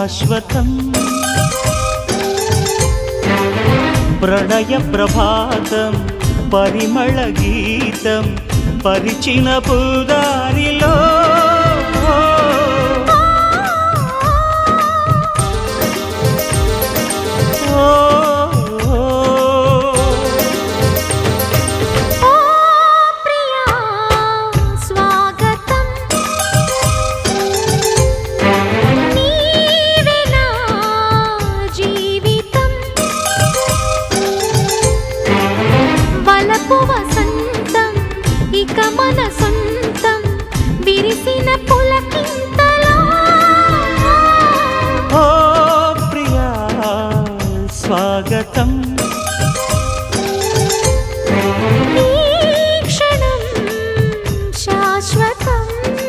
శాశ్వతం ప్రణయ ప్రభాతం పరిమళ గీతం పరిచిన పూదారిలో ఓ, ఓ, ఓ ప్రియా స్వాగతం నీవే నా జీవితం వలపు వసంతం ఇక మన సొంతం విరిసిన పులకింతలో ఓ ప్రియా స్వాగతం ఈ క్షణం శాశ్వతం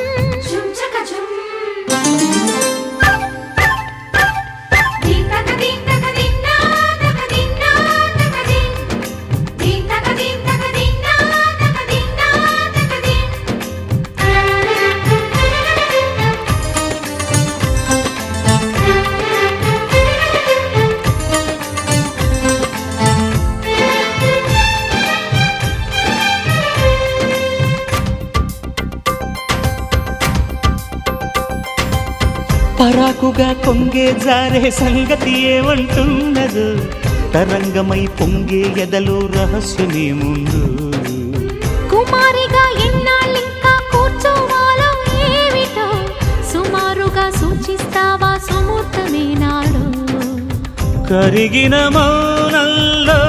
పరాకుగా పొంగే జారే సంగతి ఏమంటున్నదు తరంగమై పొంగే ఎదలో రహస్యమేముందు కుమారిగా ఎన్నాళ్ళింకా కూర్చోవాలో ఏమిటో సుమారుగా సూచిస్తావా సుమూర్తమే నాడు కరిగిన మౌనంలో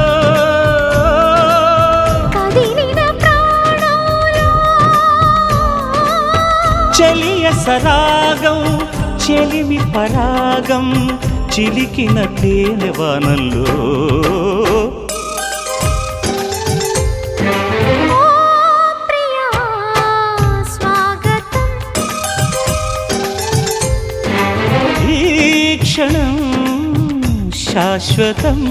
కదిలిన ప్రాణంలో చెలియ సరాగం చెలిమి పరాగం చిలికిన తేనెవానల్లో ఓ ప్రియా స్వాగతం ఈ క్షణం శాశ్వతం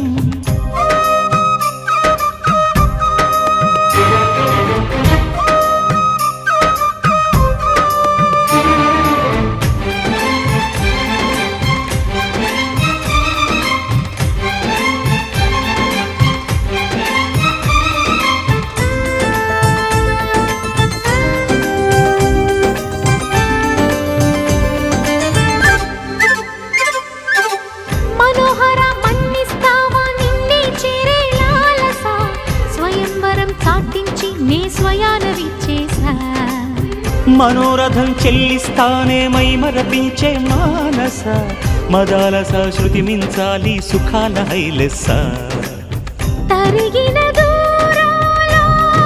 మనోహర మన్నిస్తావా నిన్నే చేరే లాలస స్వయంవరం చాటించి నే స్వయాన విచ్చేసా మనోరథం చెల్లిస్తానే మై మరపించే మానస మదాలస శృతి మించాలి సుఖాల హైలెస్స తరిగిన దూరంలో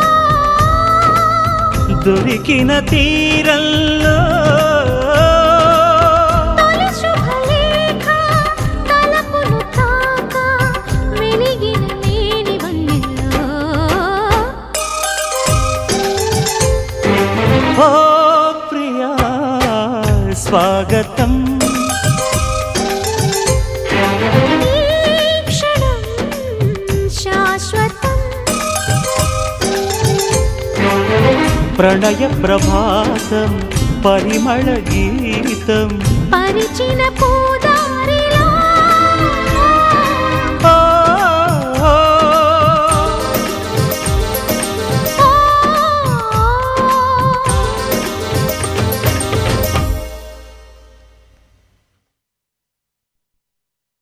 దొరికిన తీరంలో తొలి శుభలేఖ తలపును తాక వెలిగిన లేని వన్నెల్లో ఓ ప్రియా స్వాగతం ఈ క్షణం శాశ్వతం ప్రణయ ప్రభాతం పరిమళ గీతం పరిచిన పూద